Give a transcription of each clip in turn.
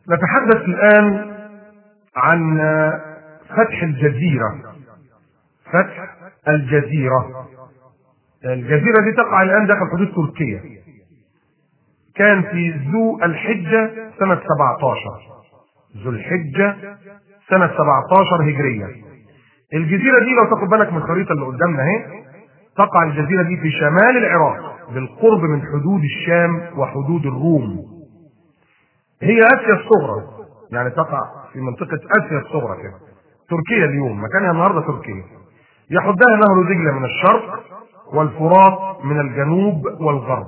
نتحدث الآن عن فتح الجزيرة فتح الجزيرة الجزيرة دي تقع الآن داخل حدود تركيا كان في ذو الحجة سنة 17 ذو الحجة سنة 17 هجرية الجزيرة دي لو تاخد بالك من الخريطة اللي قدامنا اهي تقع الجزيرة دي في شمال العراق بالقرب من حدود الشام وحدود الروم هي آسيا الصغرى يعني تقع في منطقة آسيا الصغرى كده تركيا اليوم مكانها النهارده تركيا يحدها نهر دجلة من الشرق والفرات من الجنوب والغرب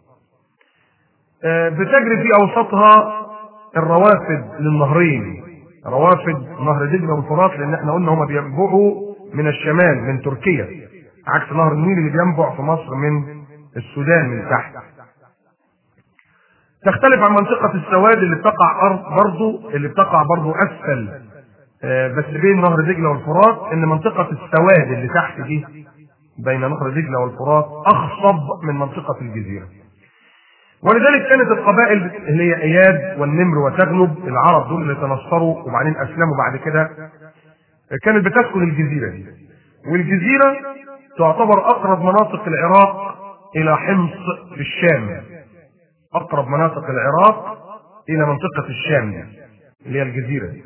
بتجري في اوسطها الروافد للنهرين روافد نهر دجله والفرات لان احنا قلنا هما بينبعوا من الشمال من تركيا عكس نهر النيل اللي بينبع في مصر من السودان من تحت تختلف عن منطقة السواد اللي بتقع أرض برضو اللي بتقع برضو أسفل بس بين نهر دجلة والفرات إن منطقة السواد اللي تحت دي بين نهر دجلة والفرات أخصب من منطقة الجزيرة ولذلك كانت القبائل اللي هي اياد والنمر وتغلب العرب دول اللي تنصروا وبعدين اسلموا بعد كده كانت بتسكن الجزيره دي والجزيره تعتبر اقرب مناطق العراق الى حمص في الشام اقرب مناطق العراق الى منطقه الشام دي اللي هي الجزيره دي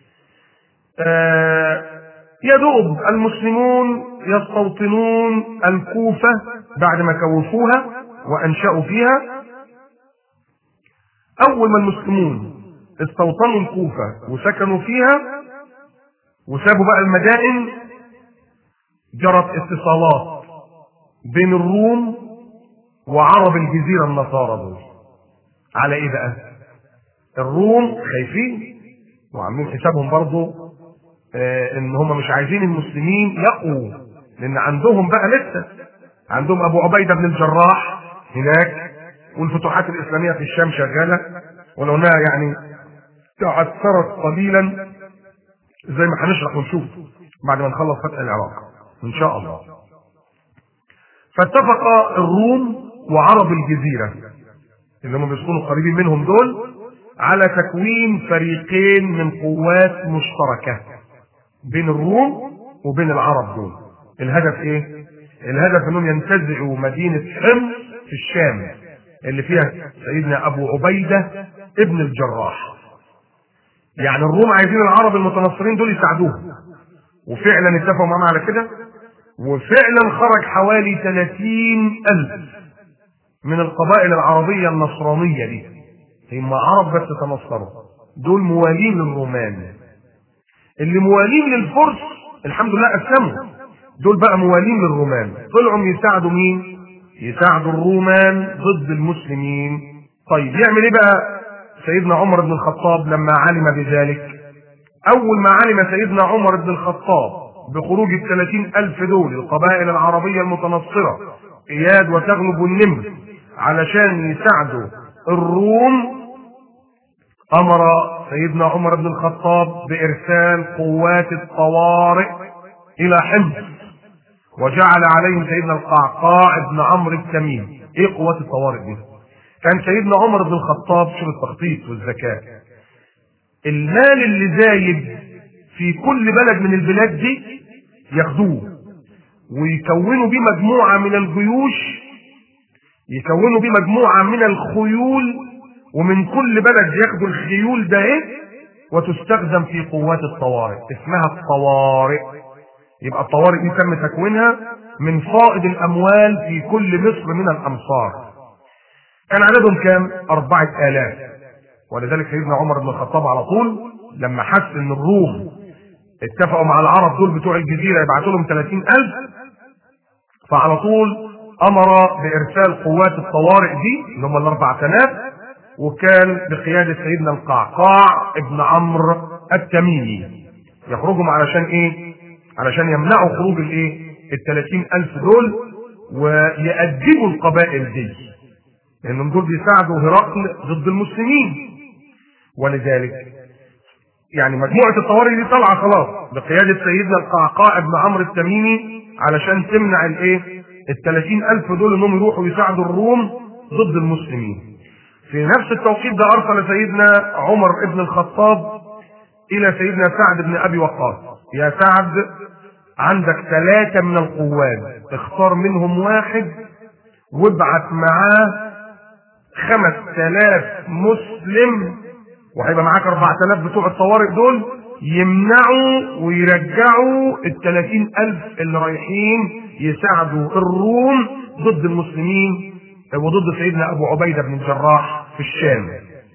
آه يدوب المسلمون يستوطنون الكوفه بعد ما كوفوها وانشأوا فيها اول ما المسلمون استوطنوا الكوفة وسكنوا فيها وسابوا بقى المدائن جرت اتصالات بين الروم وعرب الجزيرة النصارى دول على ايه بقى الروم خايفين وعاملين حسابهم برضه آه ان هم مش عايزين المسلمين يقوا لان عندهم بقى لسه عندهم ابو عبيده بن الجراح هناك والفتوحات الاسلاميه في الشام شغاله ولو انها يعني تعثرت قليلا زي ما هنشرح ونشوف بعد ما نخلص فتح العراق ان شاء الله فاتفق الروم وعرب الجزيره اللي هم بيسكنوا قريبين منهم دول على تكوين فريقين من قوات مشتركه بين الروم وبين العرب دول الهدف ايه الهدف انهم ينتزعوا مدينه حمص في الشام اللي فيها سيدنا ابو عبيده ابن الجراح يعني الروم عايزين العرب المتنصرين دول يساعدوهم وفعلا اتفقوا معاهم على كده وفعلا خرج حوالي 30 ألف من القبائل العربية النصرانية دي هم عرب بس تنصروا دول موالين للرومان اللي موالين للفرس الحمد لله أسلموا دول بقى موالين للرومان طلعوا يساعدوا مين يساعدوا الرومان ضد المسلمين طيب يعمل ايه بقى سيدنا عمر بن الخطاب لما علم بذلك اول ما علم سيدنا عمر بن الخطاب بخروج الثلاثين الف دول القبائل العربية المتنصرة اياد وتغلب والنمر علشان يساعدوا الروم امر سيدنا عمر بن الخطاب بارسال قوات الطوارئ الى حمص وجعل عليهم سيدنا القعقاع بن عمرو التميمي ايه قوات الطوارئ دي كان سيدنا عمر بن الخطاب شوف التخطيط والذكاء المال اللي زايد في كل بلد من البلاد دي ياخدوه ويكونوا بيه مجموعة من الجيوش يكونوا بيه مجموعة من الخيول ومن كل بلد ياخدوا الخيول ده ايه وتستخدم في قوات الطوارئ اسمها الطوارئ يبقى الطوارئ دي تم تكوينها من فائض الاموال في كل مصر من الامصار كان عددهم كام أربعة آلاف ولذلك سيدنا عمر بن الخطاب على طول لما حس ان الروم اتفقوا مع العرب دول بتوع الجزيرة يبعتوا لهم 30 ألف فعلى طول أمر بإرسال قوات الطوارئ دي اللي هم الأربعة آلاف وكان بقيادة سيدنا القعقاع ابن عمرو التميمي يخرجهم علشان ايه؟ علشان يمنعوا خروج الايه؟ ال 30 ألف دول ويأدبوا القبائل دي لأنهم دول بيساعدوا هرقل ضد المسلمين ولذلك يعني مجموعة الطوارئ دي طالعة خلاص بقيادة سيدنا القعقاع بن عمرو التميمي علشان تمنع الايه؟ ال 30 ألف دول انهم يروحوا يساعدوا الروم ضد المسلمين. في نفس التوقيت ده ارسل سيدنا عمر بن الخطاب الى سيدنا سعد بن ابي وقاص يا سعد عندك ثلاثة من القوات اختار منهم واحد وابعت معاه خمس تلاف مسلم وهيبقى معاك اربع تلاف بتوع الطوارئ دول يمنعوا ويرجعوا التلاتين الف اللي رايحين يساعدوا الروم ضد المسلمين وضد سيدنا ابو عبيدة بن الجراح في الشام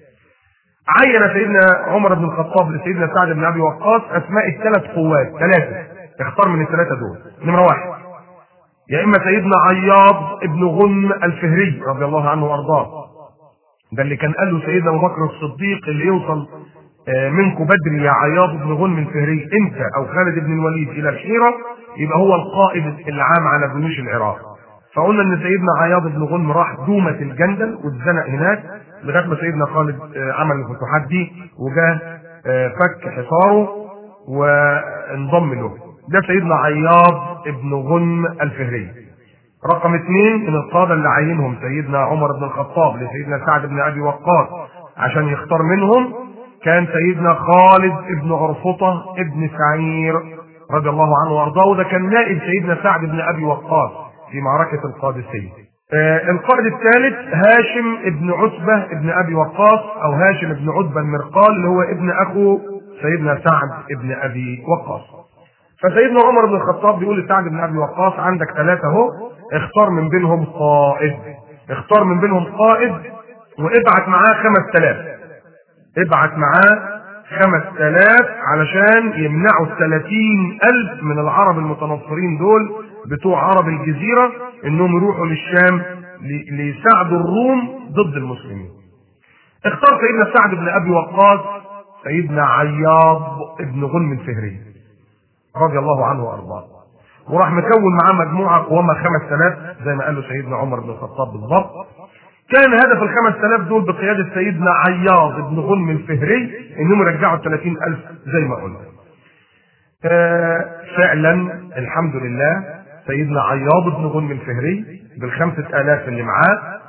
عين سيدنا عمر بن الخطاب لسيدنا سعد بن ابي وقاص اسماء الثلاث قوات ثلاثه اختار من الثلاثه دول نمره واحد يا اما سيدنا عياض ابن غنم الفهري رضي الله عنه وارضاه ده اللي كان قال له سيدنا ابو بكر الصديق اللي يوصل منكم بدري يا عياض بن غنم الفهري انت او خالد بن الوليد الى الحيره يبقى هو القائد العام على جيوش العراق فقلنا ان سيدنا عياض بن غنم راح دومة الجندل واتزنق هناك لغايه ما سيدنا خالد عمل الفتوحات دي وجاه فك حصاره وانضم له ده سيدنا عياض بن غنم الفهري رقم اثنين من القاده اللي عينهم سيدنا عمر بن الخطاب لسيدنا سعد بن ابي وقاص عشان يختار منهم كان سيدنا خالد بن عرفطه ابن سعير رضي الله عنه وارضاه وده كان نائب سيدنا سعد بن ابي وقاص في معركة القادسية آه القائد الثالث هاشم ابن عتبة ابن أبي وقاص أو هاشم ابن عتبة المرقال اللي هو ابن أخو سيدنا سعد ابن أبي وقاص فسيدنا عمر بن الخطاب بيقول لسعد بن أبي وقاص عندك ثلاثة أهو اختار من بينهم قائد اختار من بينهم قائد وابعت معاه خمس تلاف ابعت معاه خمس تلاف علشان يمنعوا الثلاثين ألف من العرب المتنصرين دول بتوع عرب الجزيرة انهم يروحوا للشام ليساعدوا الروم ضد المسلمين اختار سيدنا سعد بن ابي وقاص سيدنا عياض بن غنم الفهري رضي الله عنه وارضاه وراح مكون معاه مجموعة قوامها 5000 زي ما قال له سيدنا عمر بن الخطاب بالضبط كان هدف ال 5000 دول بقيادة سيدنا عياض بن غنم الفهري انهم يرجعوا ال 30000 زي ما قلنا. آه فعلا الحمد لله سيدنا عياض بن غنم الفهري بالخمسة آلاف اللي معاه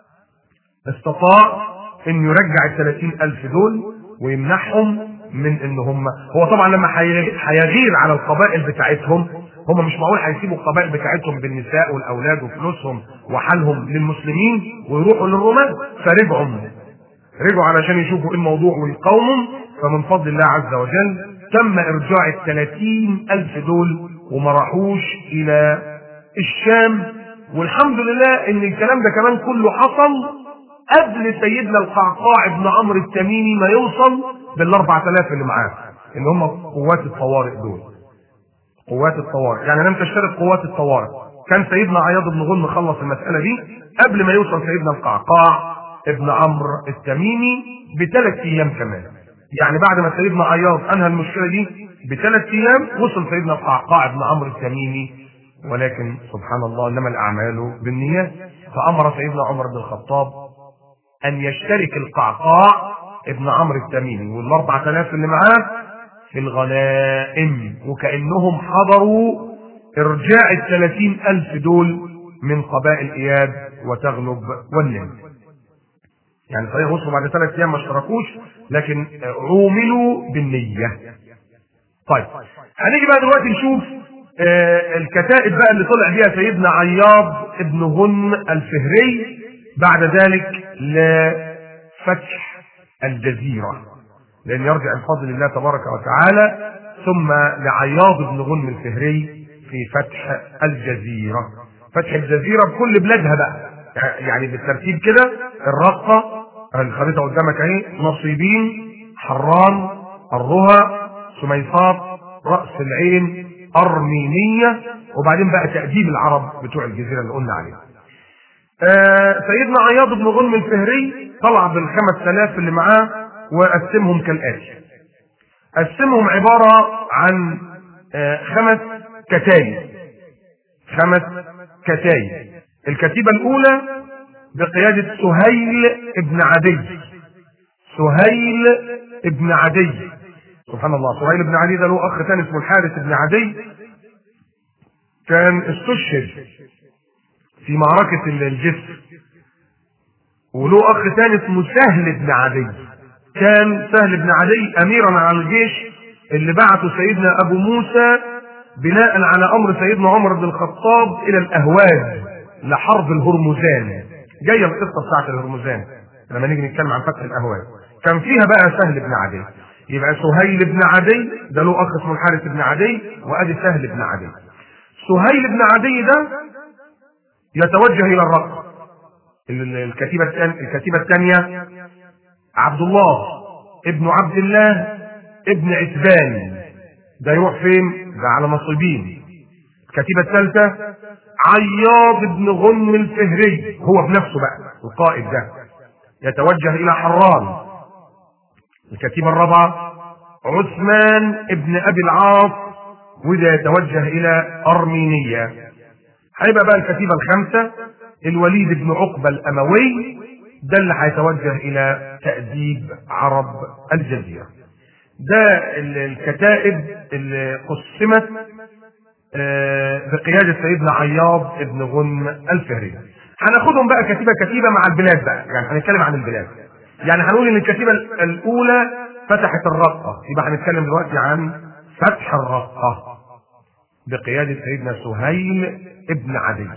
استطاع انه يرجع الثلاثين ألف دول ويمنعهم من ان هم هو طبعا لما هيغير على القبائل بتاعتهم هم مش معقول هيسيبوا القبائل بتاعتهم بالنساء والاولاد وفلوسهم وحالهم للمسلمين ويروحوا للرومان فرجعوا رجعوا علشان يشوفوا ايه الموضوع ويقاوموا فمن فضل الله عز وجل تم ارجاع الثلاثين الف دول وما راحوش الى الشام والحمد لله ان الكلام ده كمان كله حصل قبل سيدنا القعقاع بن عمرو التميمي ما يوصل بالاربع تلاف اللي معاه اللي هم قوات الطوارئ دول قوات الطوارئ يعني لم تشترك قوات الطوارئ كان سيدنا عياض بن غنم خلص المسألة دي قبل ما يوصل سيدنا القعقاع ابن عمرو التميمي بثلاث ايام كمان يعني بعد ما سيدنا عياض انهى المشكله دي بثلاث ايام وصل سيدنا القعقاع بن عمرو التميمي ولكن سبحان الله انما الاعمال بالنيات فامر سيدنا عمر بن الخطاب ان يشترك القعقاع ابن عمرو التميمي والاربع الاف اللي معاه في الغنائم وكانهم حضروا ارجاع الثلاثين الف دول من قبائل اياد وتغلب والنمر يعني صحيح وصلوا بعد ثلاث ايام ما اشتركوش لكن عوملوا بالنيه. طيب هنيجي بقى دلوقتي نشوف آه الكتائب بقى اللي طلع بيها سيدنا عياض ابن غن الفهري بعد ذلك لفتح الجزيره لان يرجع الفضل لله تبارك وتعالى ثم لعياض بن غنم الفهري في فتح الجزيره فتح الجزيره بكل بلادها بقى يعني بالترتيب كده الرقة الخريطة قدامك اهي نصيبين حران الرها سميصات رأس العين أرمينية وبعدين بقى تأديب العرب بتوع الجزيرة اللي قلنا عليها. آه سيدنا عياض بن غنم الفهري طلع بالخمس آلاف اللي معاه وقسمهم كالآتي. قسمهم عبارة عن آه خمس كتايب. خمس كتايب. الكتيبة الأولى بقيادة سهيل ابن عدي سهيل ابن عدي سبحان الله سهيل ابن عدي ده له أخ ثاني اسمه الحارث ابن عدي كان استشهد في معركة الجسر وله اخ ثاني اسمه سهل بن عدي كان سهل بن عدي اميرا على الجيش اللي بعته سيدنا ابو موسى بناء على امر سيدنا عمر بن الخطاب الى الاهواز لحرب الهرمزان جايه القصه بتاعت الهرمزان لما نيجي نتكلم عن فتح الاهواز كان فيها بقى سهل بن عدي يبقى سهيل بن عدي ده له اخ اسمه الحارث بن عدي وادي سهل بن عدي سهيل بن عدي ده يتوجه الى الرقم الكتيبة الكتيبة الثانية عبد الله ابن عبد الله ابن عتبان ده يروح فين؟ ده على نصيبين الكتيبة الثالثة عياض بن غنم الفهري هو بنفسه بقى القائد ده يتوجه إلى حران الكتيبة الرابعة عثمان ابن أبي العاص وده يتوجه إلى أرمينية هيبقى بقى الكتيبة الخامسة الوليد بن عقبة الأموي ده اللي هيتوجه إلى تأديب عرب الجزيرة ده الكتائب اللي قسمت بقيادة سيدنا عياض بن غنم الفهري هناخدهم بقى كتيبة كتيبة مع البلاد بقى يعني هنتكلم عن البلاد يعني هنقول ان الكتيبة الأولى فتحت الرقة يبقى هنتكلم دلوقتي عن فتح الرقة بقيادة سيدنا سهيل ابن عدي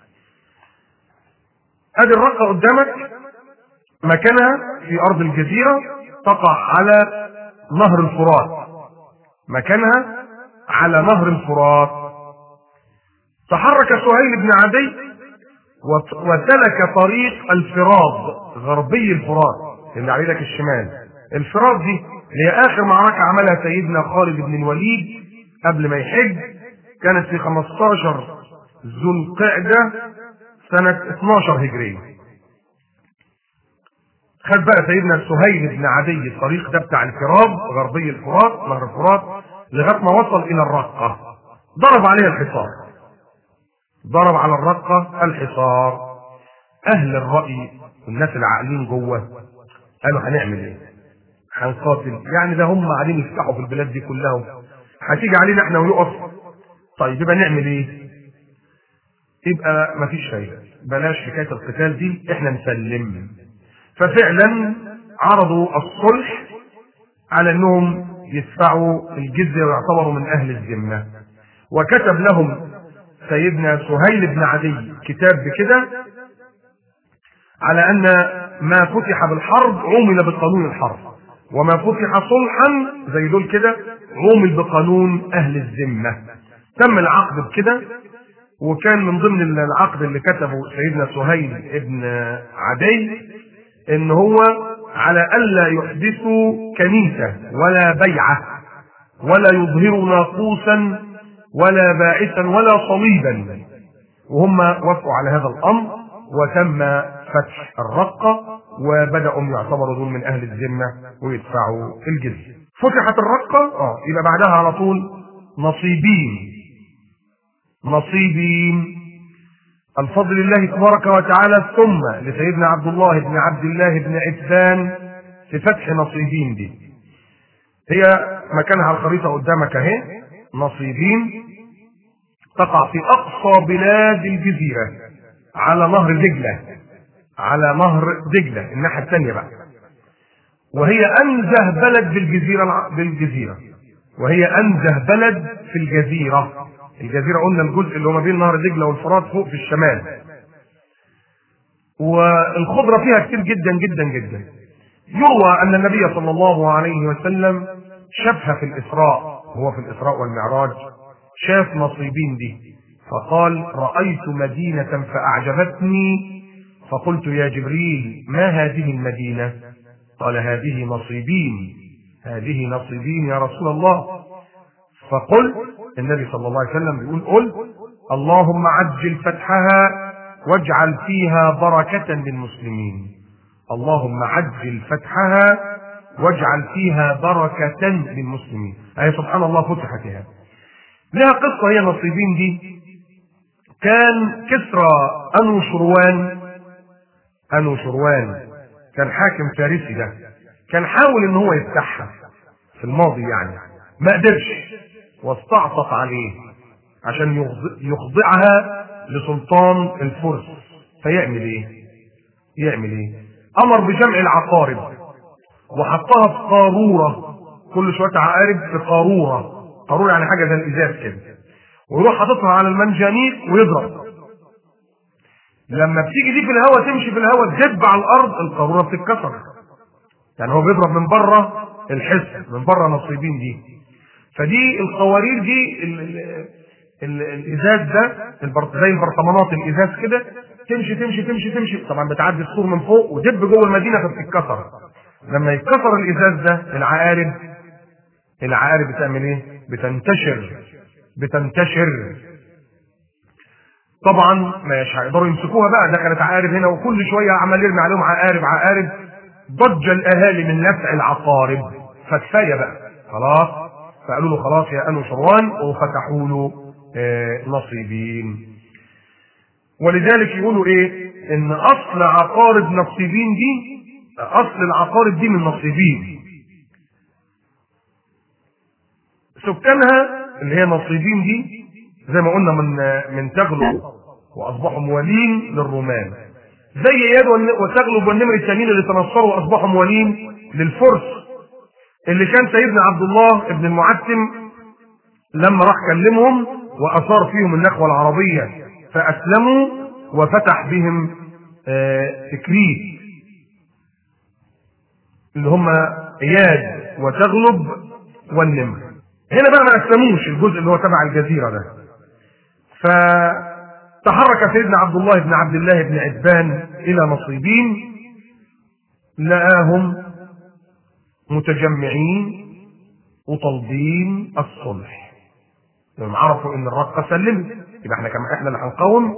ادي الرقة قدامك مكانها في ارض الجزيرة تقع على نهر الفرات مكانها على نهر الفرات تحرك سهيل بن عدي وسلك طريق الفراد غربي الفرات اللي على ايدك الشمال الفرات دي هي اخر معركة عملها سيدنا خالد بن الوليد قبل ما يحج كانت في 15 ذو القعدة سنة 12 هجرية خد بقى سيدنا سهيل بن عدي الطريق ده بتاع الفراد غربي الفرات نهر الفرات لغايه ما وصل الى الرقه ضرب عليها الحصار ضرب على الرقه الحصار اهل الراي والناس العاقلين جوه قالوا هنعمل ايه؟ هنقاتل يعني ده هم قاعدين يفتحوا في البلاد دي كلها هتيجي علينا احنا ويقف طيب يبقى نعمل ايه؟ يبقى مفيش فايده بلاش حكايه القتال دي احنا نسلم ففعلا عرضوا الصلح على انهم يدفعوا الجزيه ويعتبروا من اهل الذمه وكتب لهم سيدنا سهيل بن عدي كتاب بكده على ان ما فتح بالحرب عومل بقانون الحرب وما فتح صلحا زي دول كده عومل بقانون اهل الذمه تم العقد بكده وكان من ضمن العقد اللي كتبه سيدنا سهيل بن عدي ان هو على الا يحدثوا كنيسه ولا بيعه ولا يظهروا ناقوسا ولا باعثا ولا صليبا وهم وافقوا على هذا الامر وتم فتح الرقه وبداوا يعتبروا دول من اهل الذمه ويدفعوا الجزيه. فتحت الرقه اه يبقى بعدها على طول نصيبين نصيبين الفضل لله تبارك وتعالى ثم لسيدنا عبد الله بن عبد الله بن عتبان في فتح نصيبين دي هي مكانها على الخريطة قدامك اهي نصيبين تقع في أقصى بلاد الجزيرة على نهر دجلة على نهر دجلة الناحية الثانية بقى وهي أنزه بلد بالجزيرة بالجزيرة وهي أنزه بلد في الجزيرة الجزيرة قلنا الجزء اللي هو ما بين نهر دجلة والفرات فوق في الشمال والخضرة فيها كتير جدا جدا جدا يروى أن النبي صلى الله عليه وسلم شافها في الإسراء هو في الإسراء والمعراج شاف نصيبين دي فقال رأيت مدينة فأعجبتني فقلت يا جبريل ما هذه المدينة قال هذه نصيبين هذه نصيبين يا رسول الله فقل النبي صلى الله عليه وسلم بيقول قل اللهم عجل فتحها واجعل فيها بركة للمسلمين اللهم عجل فتحها واجعل فيها بركة للمسلمين أي سبحان الله فتحت هذه لها قصة هي نصيبين دي كان كسرى أنو شروان أنو شروان كان حاكم فارسي ده كان حاول ان هو يفتحها في الماضي يعني ما قدرش واستعطف عليه عشان يخضعها لسلطان الفرس فيعمل ايه يعمل ايه امر بجمع العقارب وحطها في قاروره كل شويه عقارب في قاروره قاروره يعني حاجه زي الازاز كده ويروح حاططها على المنجنيق ويضرب لما بتيجي دي في الهواء تمشي في الهواء تدب على الارض القاروره بتتكسر يعني هو بيضرب من بره الحس من بره نصيبين دي فدي القوارير دي ال ال ال الازاز ده البرط زي البرطمانات الازاز كده تمشي تمشي تمشي تمشي طبعا بتعدي السور من فوق ودب جوه المدينه فبتتكسر لما يتكسر الازاز ده العقارب العقارب بتعمل ايه؟ بتنتشر بتنتشر طبعا مش هيقدروا يمسكوها بقى دخلت عقارب هنا وكل شويه عمال يرمي عليهم عقارب عقارب ضج الاهالي من نفع العقارب فكفايه بقى خلاص فقالوا له خلاص يا انو شروان وفتحوا له آه نصيبين ولذلك يقولوا ايه ان اصل عقارب نصيبين دي اصل العقارب دي من نصيبين سكانها اللي هي نصيبين دي زي ما قلنا من من تغلب واصبحوا موالين للرومان زي اياد وتغلب والنمر التانيين اللي تنصروا واصبحوا موالين للفرس اللي كان سيدنا عبد الله ابن المعتم لما راح كلمهم واثار فيهم النخوه العربيه فاسلموا وفتح بهم تكريس اللي هم اياد وتغلب والنمر هنا بقى ما اسلموش الجزء اللي هو تبع الجزيره ده فتحرك سيدنا عبد الله بن عبد الله بن عتبان الى نصيبين لقاهم متجمعين وطالبين الصلح لما عرفوا ان الرقه سلمت يبقى احنا كمان احنا اللي هنقاوم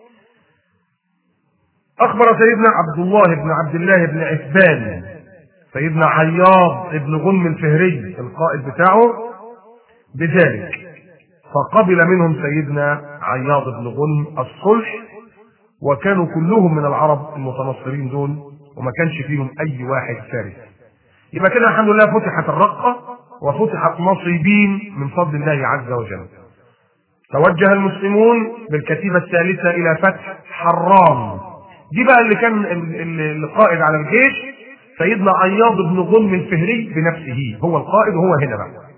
اخبر سيدنا عبد الله بن عبد الله بن عتبان سيدنا عياض بن غنم الفهري القائد بتاعه بذلك فقبل منهم سيدنا عياض بن غنم الصلح وكانوا كلهم من العرب المتنصرين دول وما كانش فيهم اي واحد فارس يبقى كده الحمد لله فتحت الرقة وفتحت نصيبين من فضل الله عز وجل توجه المسلمون بالكتيبة الثالثة إلى فتح حران دي بقى اللي كان القائد على الجيش سيدنا عياض بن غنم الفهري بنفسه هو القائد وهو هنا بقى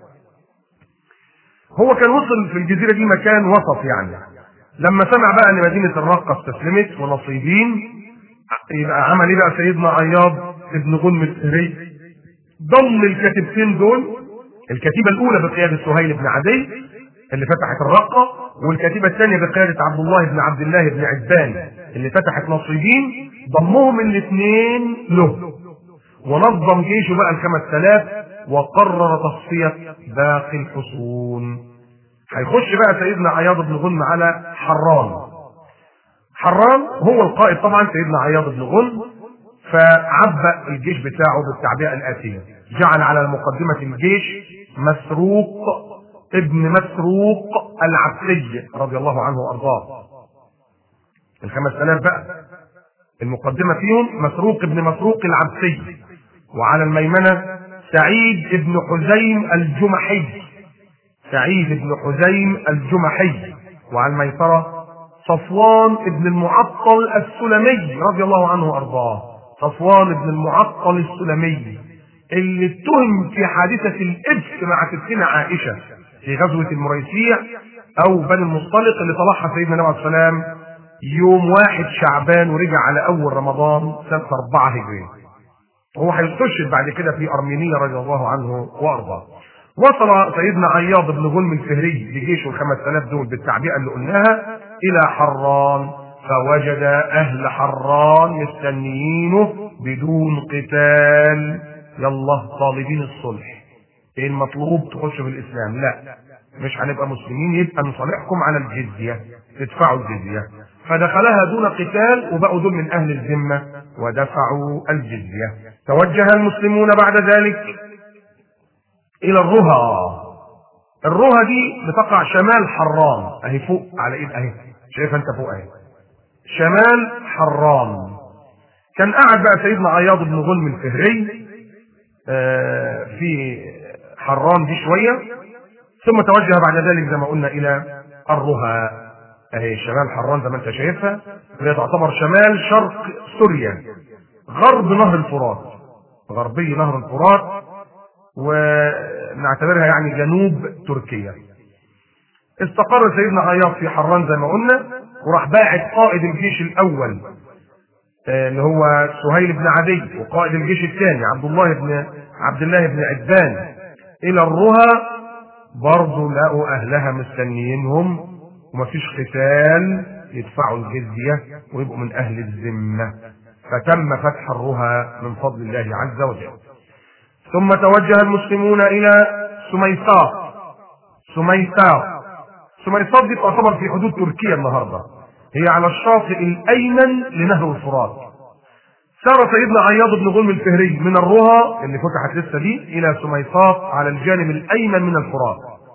هو كان وصل في الجزيرة دي مكان وسط يعني لما سمع بقى ان مدينة الرقة استسلمت ونصيبين يبقى عمل ايه بقى سيدنا عياض بن غنم الفهري ضم الكتيبتين دول الكتيبة الأولى بقيادة سهيل بن عدي اللي فتحت الرقة والكتيبة الثانية بقيادة عبد الله بن عبد الله بن عتبان اللي فتحت نصيبين ضمهم الاثنين له ونظم جيشه بقى الخمس آلاف وقرر تصفية باقي الحصون هيخش بقى سيدنا عياض بن غنم على حران حران هو القائد طبعا سيدنا عياض بن غنم فعبأ الجيش بتاعه بالتعبئة الآتية جعل على مقدمة الجيش مسروق ابن مسروق العبسي رضي الله عنه وأرضاه الخمس آلاف بقى المقدمة فيهم مسروق ابن مسروق العبسي وعلى الميمنة سعيد ابن حزيم الجمحي سعيد ابن حزيم الجمحي وعلى الميسرة صفوان ابن المعطل السلمي رضي الله عنه وأرضاه صفوان بن المعطل السلمي اللي اتهم في حادثة الإفك مع ستنا عائشة في غزوة المريسيع أو بني المصطلق اللي طلعها سيدنا النبي عليه السلام يوم واحد شعبان ورجع على أول رمضان سنة أربعة هجرية هو هيستشهد بعد كده في أرمينيا رضي الله عنه وأرضاه وصل سيدنا عياض بن غنم الفهري بجيشه الخمس آلاف دول بالتعبئة اللي قلناها إلى حران فوجد أهل حران مستنيينه بدون قتال يلا طالبين الصلح ايه المطلوب تخش في الاسلام لا مش هنبقى مسلمين يبقى نصالحكم على الجزية تدفعوا الجزية فدخلها دون قتال وبقوا دول من اهل الذمة ودفعوا الجزية توجه المسلمون بعد ذلك الى الرها الرها دي بتقع شمال حران اهي فوق على ايد اهي شايفها انت فوق اهي شمال حران كان قاعد بقى سيدنا عياض بن غنم الفهري آه في حران دي شوية ثم توجه بعد ذلك زي ما قلنا إلى الرها أهي شمال حران زي ما أنت شايفها اللي تعتبر شمال شرق سوريا غرب نهر الفرات غربي نهر الفرات ونعتبرها يعني جنوب تركيا استقر سيدنا عياض في حران زي ما قلنا وراح باعت قائد الجيش الاول آه، اللي هو سهيل بن عدي وقائد الجيش الثاني عبد الله بن عبد الله بن عدبان الى الرها برضه لقوا اهلها مستنيينهم ومفيش قتال يدفعوا الجزيه ويبقوا من اهل الذمه فتم فتح الرها من فضل الله عز وجل ثم توجه المسلمون الى سميساط سميساط سميساط دي تعتبر في حدود تركيا النهارده هي على الشاطئ الايمن لنهر الفرات سار سيدنا عياض بن غلم الفهري من الرها اللي فتحت لسه دي الى سميساط على الجانب الايمن من الفرات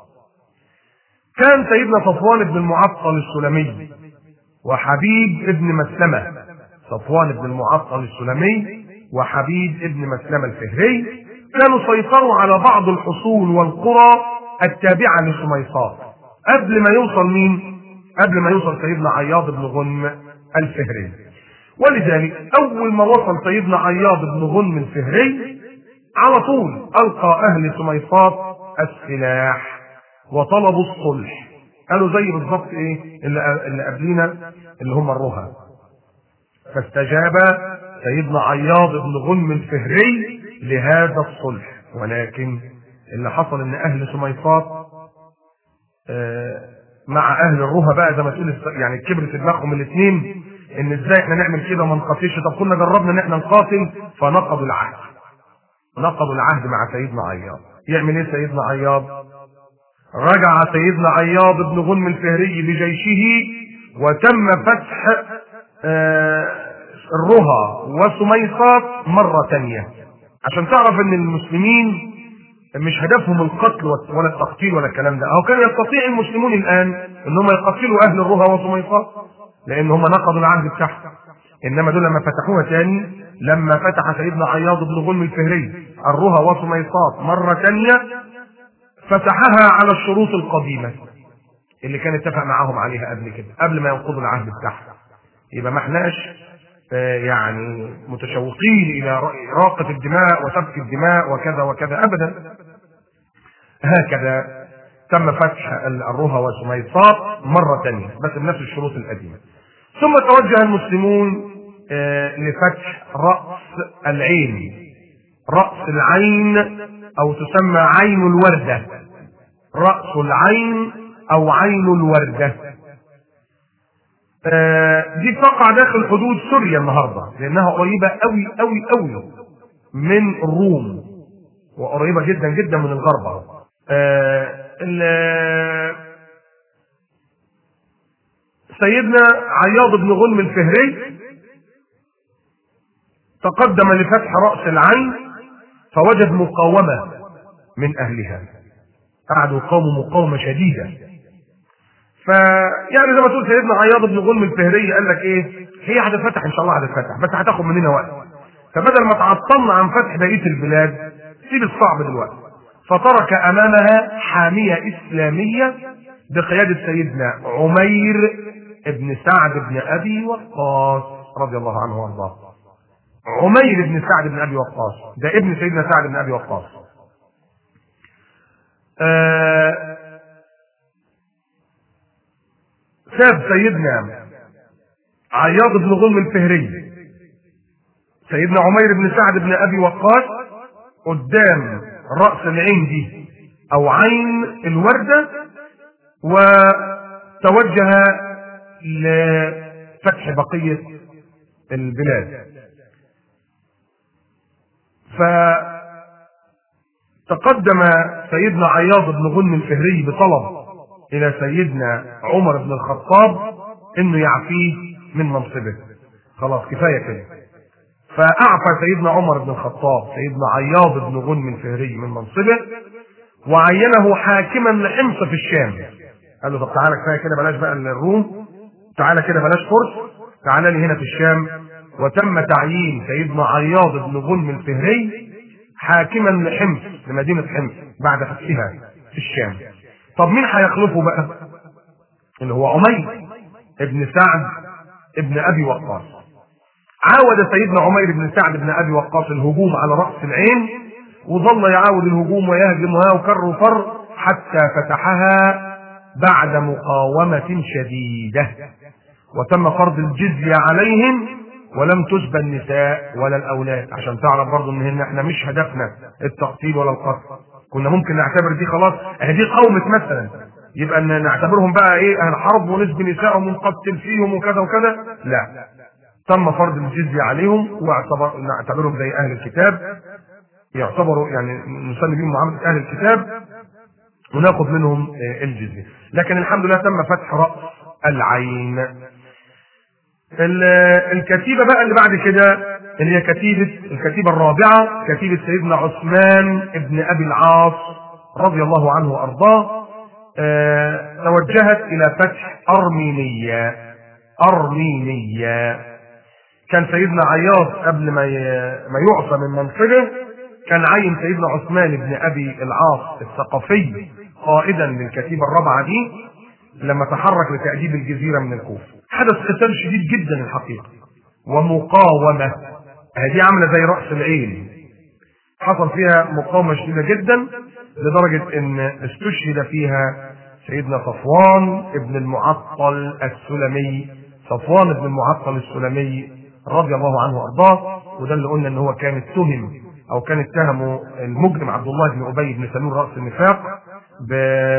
كان سيدنا صفوان بن المعطل السلمي وحبيب ابن مسلمه صفوان بن المعطل السلمي وحبيب ابن مسلمه الفهري كانوا سيطروا على بعض الحصول والقرى التابعه لسميساط قبل ما يوصل مين؟ قبل ما يوصل سيدنا عياض بن غنم الفهري ولذلك اول ما وصل سيدنا عياض بن غنم الفهري على طول القى اهل سميصات السلاح وطلبوا الصلح قالوا زي بالظبط ايه اللي اللي قبلينا اللي هم الرهى فاستجاب سيدنا عياض بن غنم الفهري لهذا الصلح ولكن اللي حصل ان اهل سميصات آه، مع اهل الرهى بقى زي ما تقول يعني كبر في دماغهم الاثنين ان ازاي احنا نعمل كده وما نقاتلش طب كنا جربنا ان احنا نقاتل فنقضوا العهد نقضوا العهد مع سيدنا عياض يعمل ايه سيدنا عياض رجع سيدنا عياض بن غنم الفهري بجيشه وتم فتح آه، الرهى وسميصات مرة تانية عشان تعرف ان المسلمين مش هدفهم القتل ولا التقتيل ولا الكلام ده او كان يستطيع المسلمون الان ان هم يقتلوا اهل الرهى وسميصات لان هم نقضوا العهد بتاعهم انما دول لما فتحوها تاني لما فتح سيدنا عياض بن غنم الفهري الرهى وسميصات مرة تانية فتحها على الشروط القديمة اللي كان اتفق معاهم عليها قبل كده قبل ما ينقضوا العهد بتاعها يبقى ما احناش آه، يعني متشوقين الى اراقه الدماء وسفك الدماء وكذا وكذا ابدا هكذا تم فتح الرها وسميصات مرة ثانية بس بنفس الشروط القديمة ثم توجه المسلمون آه، لفتح رأس العين رأس العين أو تسمى عين الوردة رأس العين أو عين الوردة آه، دي تقع داخل حدود سوريا النهارده لانها قريبه قوي قوي قوي من الروم وقريبه جدا جدا من الغرب اهو آه، ال- سيدنا عياض بن غنم الفهري تقدم لفتح رأس العين فوجد مقاومة من أهلها قعدوا يقاوموا مقاومة شديدة فيعني زي ما تقول سيدنا عياض بن غنم الفهري قال لك ايه هي هتتفتح ان شاء الله هتتفتح بس هتاخد مننا وقت فبدل ما تعطلنا عن فتح بقيه البلاد سيب الصعب دلوقتي فترك امامها حاميه اسلاميه بقياده سيدنا عمير بن سعد بن ابي وقاص رضي الله عنه وارضاه عمير بن سعد بن ابي وقاص ده ابن سيدنا سعد بن ابي وقاص آه ساب سيدنا عياض بن غنم الفهري سيدنا عمير بن سعد بن ابي وقاص قدام راس العين دي او عين الورده وتوجه لفتح بقيه البلاد فتقدم سيدنا عياض بن غنم الفهري بطلب الى سيدنا عمر بن الخطاب انه يعفيه من منصبه خلاص كفايه كده فاعفى سيدنا عمر بن الخطاب سيدنا عياض بن غنم الفهري من منصبه وعينه حاكما لحمص في الشام قال له طب تعالى كفايه كده بلاش بقى الروم تعالى كده بلاش فرس تعالى لي هنا في الشام وتم تعيين سيدنا عياض بن غنم الفهري حاكما لحمص لمدينه حمص بعد فتحها في الشام طب مين هيخلفه بقى اللي هو عمير ابن سعد ابن ابي وقاص عاود سيدنا عمير بن سعد بن ابي وقاص الهجوم على راس العين وظل يعاود الهجوم ويهجمها وكر وفر حتى فتحها بعد مقاومة شديدة وتم فرض الجزية عليهم ولم تسبى النساء ولا الأولاد عشان تعرف برضه إن هن احنا مش هدفنا التقتيل ولا القتل كنا ممكن نعتبر دي خلاص اهي دي قومة مثلا يبقى ان نعتبرهم بقى ايه اهل حرب ونسبي نسائهم ونقتل فيهم وكذا وكذا لا تم فرض الجزية عليهم واعتبر نعتبرهم زي اهل الكتاب يعتبروا يعني نسمي بهم معاملة اهل الكتاب وناخذ منهم الجزية لكن الحمد لله تم فتح رأس العين الكتيبة بقى اللي بعد كده اللي هي كتيبة الكتيبة الرابعة كتيبة سيدنا عثمان ابن أبي العاص رضي الله عنه وأرضاه اه توجهت إلى فتح أرمينية أرمينية كان سيدنا عياض قبل ما ما يعصى من منصبه كان عين سيدنا عثمان بن أبي العاص الثقفي قائدا للكتيبة الرابعة دي لما تحرك لتأديب الجزيرة من الكوفة حدث قتال شديد جدا الحقيقة ومقاومة هذه عاملة زي رأس العين حصل فيها مقاومة شديدة جدا لدرجة ان استشهد فيها سيدنا صفوان ابن المعطل السلمي صفوان ابن المعطل السلمي رضي الله عنه وارضاه وده اللي قلنا ان هو كان اتهم او كان اتهمه المجرم عبد الله بن ابي بن سلول راس النفاق ب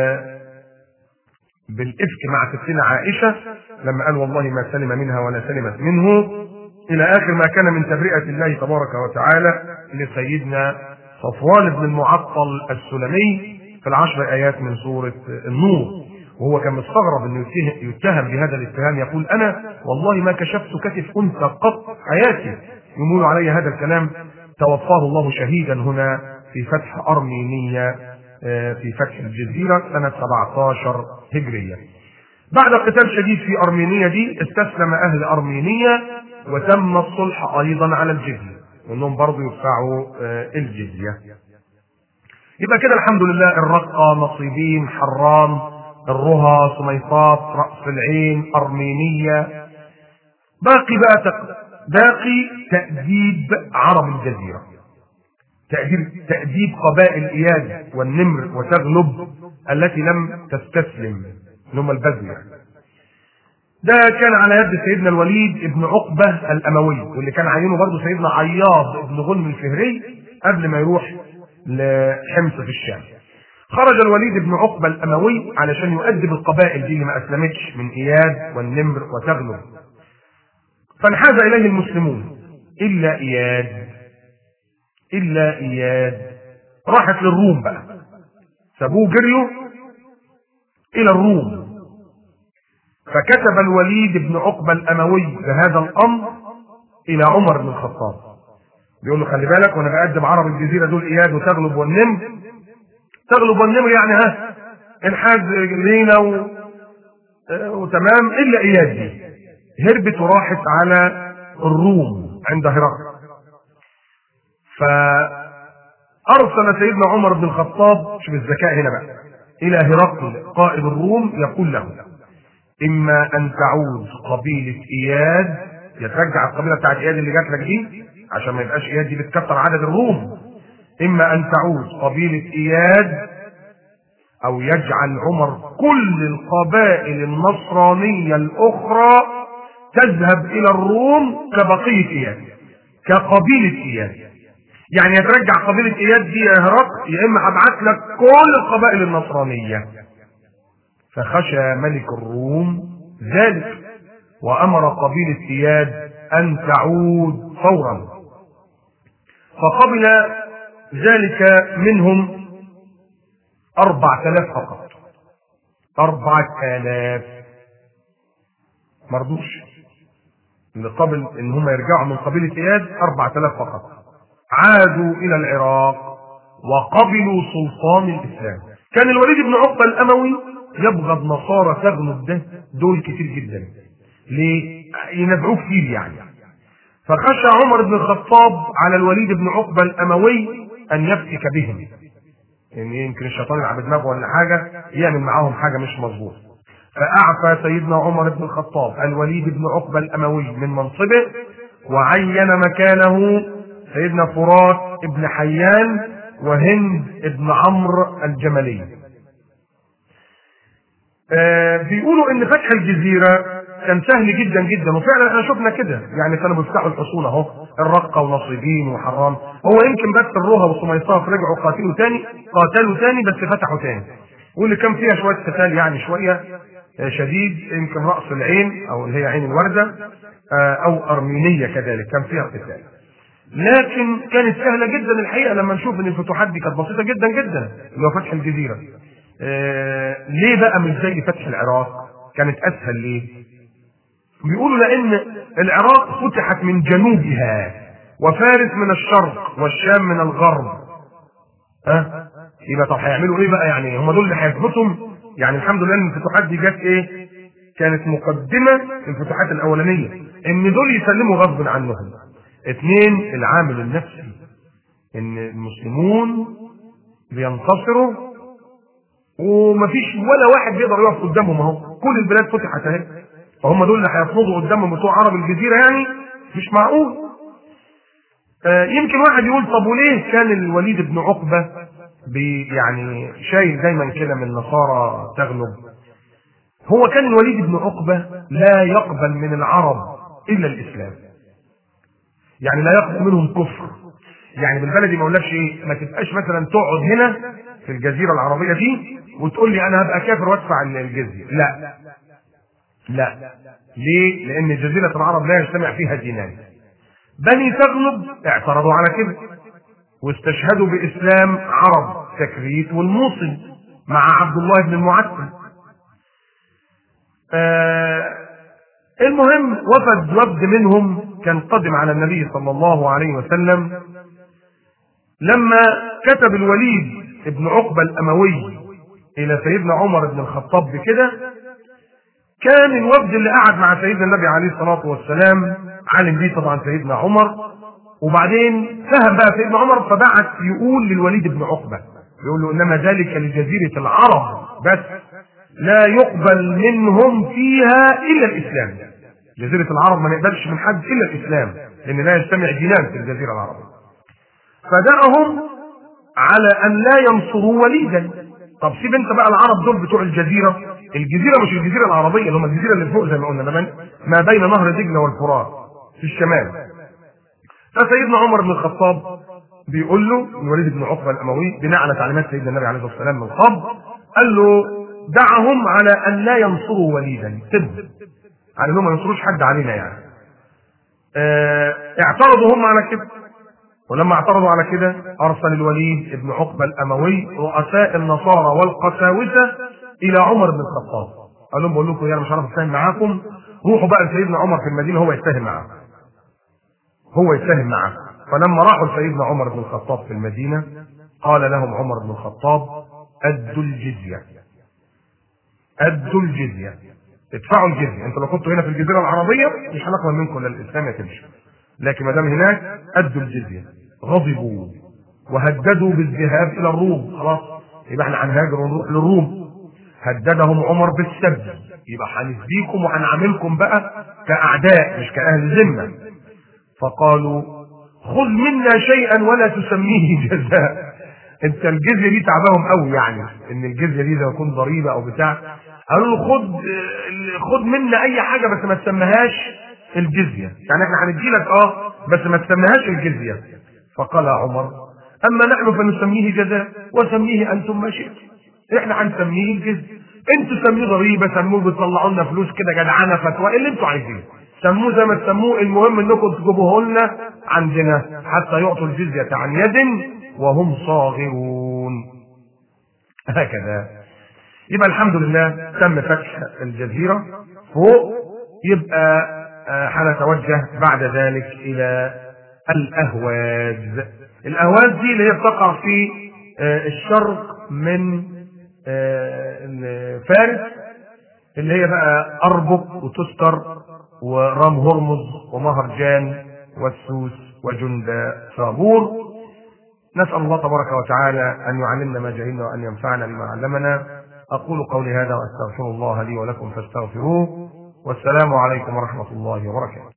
بالإفك مع ستنا عائشة لما قال والله ما سلم منها ولا سلمت منه إلى آخر ما كان من تبرئة الله تبارك وتعالى لسيدنا صفوان بن المعطل السلمي في العشر آيات من سورة النور وهو كان مستغرب انه يتهم بهذا الاتهام يقول انا والله ما كشفت كتف انثى قط حياتي يمول علي هذا الكلام توفاه الله شهيدا هنا في فتح ارمينيه في فتح الجزيرة سنة 17 هجرية بعد قتال شديد في أرمينيا دي استسلم أهل أرمينيا وتم الصلح أيضا على الجزية وأنهم برضو يدفعوا الجزية يبقى كده الحمد لله الرقة نصيبين حران الرها سميطات رأس العين أرمينية باقي بقى تق... باقي تأديب عرب الجزيرة تأديب, تأديب قبائل إياد والنمر وتغلب التي لم تستسلم اللي هم البدو يعني. ده كان على يد سيدنا الوليد ابن عقبة الأموي واللي كان عينه برضه سيدنا عياض ابن غنم الفهري قبل ما يروح لحمص في الشام خرج الوليد بن عقبة الأموي علشان يؤدب القبائل دي اللي ما أسلمتش من إياد والنمر وتغلب فانحاز إليه المسلمون إلا إياد إلا إياد راحت للروم بقى سابوه جريوا إلى الروم فكتب الوليد بن عقبة الأموي بهذا الأمر إلى عمر بن الخطاب بيقول له خلي بالك وأنا بقدم عرب الجزيرة دول إياد وتغلب والنمر تغلب والنمر يعني ها انحاز لينا و... وتمام إلا إياد دي هربت وراحت على الروم عند هرقل فأرسل سيدنا عمر بن الخطاب شوف الذكاء هنا بقى إلى هرقل قائد الروم يقول له إما أن تعود قبيلة إياد يترجع القبيلة بتاعت إياد اللي جات لك دي عشان ما يبقاش إياد دي بتكثر عدد الروم إما أن تعود قبيلة إياد أو يجعل عمر كل القبائل النصرانية الأخرى تذهب إلى الروم كبقية إياد كقبيلة إياد يعني يترجع قبيلة إياد دي يا هرقل يا إما هبعت لك كل القبائل النصرانية فخشى ملك الروم ذلك وأمر قبيلة إياد أن تعود فورا فقبل ذلك منهم أربعة آلاف فقط أربعة آلاف مرضوش اللي قبل إن هم يرجعوا من قبيلة إياد أربعة آلاف فقط عادوا إلى العراق وقبلوا سلطان الإسلام كان الوليد بن عقبة الأموي يبغض نصارى تغلب ده دول كتير جدا ليه؟ ينبعوه كتير يعني فخشى عمر بن الخطاب على الوليد بن عقبة الأموي أن يفتك بهم يعني يمكن الشيطان يلعب دماغه ولا حاجة يعمل معاهم حاجة مش مظبوط فأعفى سيدنا عمر بن الخطاب الوليد بن عقبة الأموي من منصبه وعين مكانه سيدنا فرات ابن حيان وهند ابن عمرو الجملي آه بيقولوا ان فتح الجزيرة كان سهل جدا جدا وفعلا احنا شفنا كده يعني كانوا بيفتحوا الحصون اهو الرقة ونصيبين وحرام هو يمكن بس الروها وصميصاف رجعوا قاتلوا تاني قاتلوا تاني بس فتحوا تاني واللي كان فيها شوية قتال يعني شوية شديد يمكن رأس العين او اللي هي عين الوردة او ارمينية كذلك كان فيها قتال لكن كانت سهلة جدا الحقيقة لما نشوف ان الفتوحات دي كانت بسيطة جدا جدا اللي هو فتح الجزيرة آه ليه بقى مش زي فتح العراق كانت اسهل ليه بيقولوا لان العراق فتحت من جنوبها وفارس من الشرق والشام من الغرب ها أه؟ يبقى طب هيعملوا ايه بقى يعني هم دول اللي هيثبتهم يعني الحمد لله ان الفتوحات دي جت ايه كانت مقدمه الفتوحات الاولانيه ان دول يسلموا غصب عنهم اثنين العامل النفسي ان المسلمون بينتصروا ومفيش ولا واحد بيقدر يقف قدامهم اهو كل البلاد فتحت اهي فهم دول اللي هيفرضوا قدامهم بتوع عرب الجزيره يعني مش معقول آه يمكن واحد يقول طب وليه كان الوليد بن عقبه بي يعني شايل دايما كده من النصارى تغلب هو كان الوليد بن عقبه لا يقبل من العرب الا الاسلام يعني لا يقبل منهم كفر يعني بالبلدي ما اقولكش ايه ما تبقاش مثلا تقعد هنا في الجزيره العربيه دي وتقول لي انا هبقى كافر وادفع الجزيه لا لا ليه لان جزيره العرب لا يجتمع فيها دينان بني تغلب اعترضوا على كده واستشهدوا باسلام عرب تكريت والموصل مع عبد الله بن المعتم آه المهم وفد وفد منهم كان قدم على النبي صلى الله عليه وسلم لما كتب الوليد ابن عقبة الأموي إلى سيدنا عمر بن الخطاب بكده كان الوفد اللي قعد مع سيدنا النبي عليه الصلاة والسلام علم بيه طبعا سيدنا عمر وبعدين فهم بقى سيدنا عمر فبعت يقول للوليد بن عقبة يقول له إنما ذلك لجزيرة العرب بس لا يقبل منهم فيها إلا الإسلام جزيرة العرب ما نقبلش من حد إلا الإسلام لأن لا يجتمع دينان في الجزيرة العربية فدعهم على أن لا ينصروا وليدا طب سيب انت بقى العرب دول بتوع الجزيرة الجزيرة مش الجزيرة العربية اللي هم الجزيرة اللي فوق زي ما قلنا ما بين نهر دجلة والفرات في الشمال فسيدنا عمر بن الخطاب بيقول له الوليد بن عقبة الأموي بناء على تعليمات سيدنا النبي عليه الصلاة والسلام من قبل قال له دعهم على أن لا ينصروا وليدا سب على انهم ما ينصروش حد علينا يعني اه اعترضوا هم على كده ولما اعترضوا على كده ارسل الوليد ابن عقبه الاموي رؤساء النصارى والقساوسه الى عمر بن الخطاب قال لهم بقول لكم انا مش عارف اتفاهم معاكم روحوا بقى لسيدنا عمر في المدينه هو يتفاهم معاكم هو يتفاهم معاكم فلما راحوا لسيدنا عمر بن الخطاب في المدينه قال لهم عمر بن الخطاب ادوا الجزيه ادوا الجزيه ادفعوا الجزيه انتوا لو كنتوا هنا في الجزيره العربيه مش هنقبل منكم الا الاسلام يا تمشي لكن ما دام هناك ادوا الجزيه غضبوا وهددوا بالذهاب الى الروم خلاص يبقى احنا هنهاجر ونروح للروم هددهم عمر بالسب يبقى هنسبيكم وهنعاملكم بقى كاعداء مش كاهل ذمه فقالوا خذ منا شيئا ولا تسميه جزاء انت الجزيه دي تعباهم قوي يعني ان الجزيه دي زي يكون ضريبه او بتاع قالوا له خد خد منا اي حاجه بس ما تسميهاش الجزيه يعني احنا هندي لك اه بس ما تسميهاش الجزيه فقال عمر اما نحن فنسميه جزاء وسميه انتم ما شئتم احنا هنسميه الجزيه انتوا سميه ضريبه سموه بتطلعوا لنا فلوس كده جدعانه فتوى اللي انتوا عايزينه سموه زي ما تسموه المهم انكم تجيبوه لنا عندنا حتى يعطوا الجزيه عن يد وهم صاغرون هكذا يبقى الحمد لله تم فتح الجزيرة فوق يبقى هنتوجه بعد ذلك إلى الأهواز الأهواز دي اللي هي بتقع في الشرق من فارس اللي هي بقى أربك وتستر ورام هرمز ومهرجان والسوس وجند صابور نسأل الله تبارك وتعالى أن يعلمنا ما جهلنا وأن ينفعنا بما علمنا أقول قولي هذا وأستغفر الله لي ولكم فاستغفروه والسلام عليكم ورحمة الله وبركاته